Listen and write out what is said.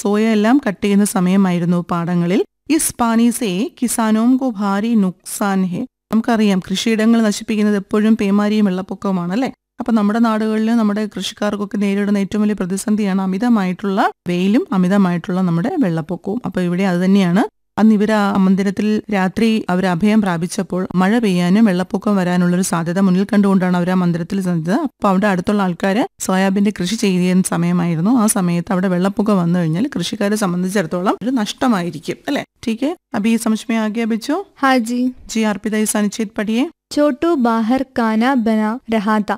soya എല്ലാം cut ചെയ്യുന്ന സമയമായിരുന്നു പാടങ്ങളിൽ ഇസ് പാനി സേ കിസാനോം കോ ഭാരി നുക്സാൻ ഹെ നമുക്കറിയാം കൃഷിയിടങ്ങൾ നശിപ്പിക്കുന്നത് എപ്പോഴും പേമാരിയും വെള്ളപ്പൊക്കവുമാണ് അല്ലെ അപ്പൊ നമ്മുടെ നാടുകളിൽ നമ്മുടെ കൃഷിക്കാർക്കൊക്കെ നേരിടുന്ന ഏറ്റവും വലിയ പ്രതിസന്ധിയാണ് അമിതമായിട്ടുള്ള വെയിലും അമിതമായിട്ടുള്ള നമ്മുടെ വെള്ളപ്പൊക്കവും അപ്പൊ ഇവിടെ അത് തന്നെയാണ് അന്ന് ഇവർ ആ മന്ദിരത്തിൽ രാത്രി അവർ അഭയം പ്രാപിച്ചപ്പോൾ മഴ പെയ്യാനും വെള്ളപ്പൊക്കം വരാനുള്ള ഒരു സാധ്യത മുന്നിൽ കണ്ടുകൊണ്ടാണ് അവർ ആ മന്ദിരത്തിൽ ചെന്നത് അപ്പൊ അവിടെ അടുത്തുള്ള ആൾക്കാർ സോയാബീന്റെ കൃഷി ചെയ്യുന്ന സമയമായിരുന്നു ആ സമയത്ത് അവിടെ വെള്ളപ്പൊക്കം വന്നു കഴിഞ്ഞാൽ കൃഷിക്കാരെ സംബന്ധിച്ചിടത്തോളം ഒരു നഷ്ടമായിരിക്കും അല്ലെ ठीक है अभी समझ में आ गया बच्चों हाँ जी जी अर्पिता इस अनुच्छेद पढ़िए छोटू बाहर खाना बना रहा था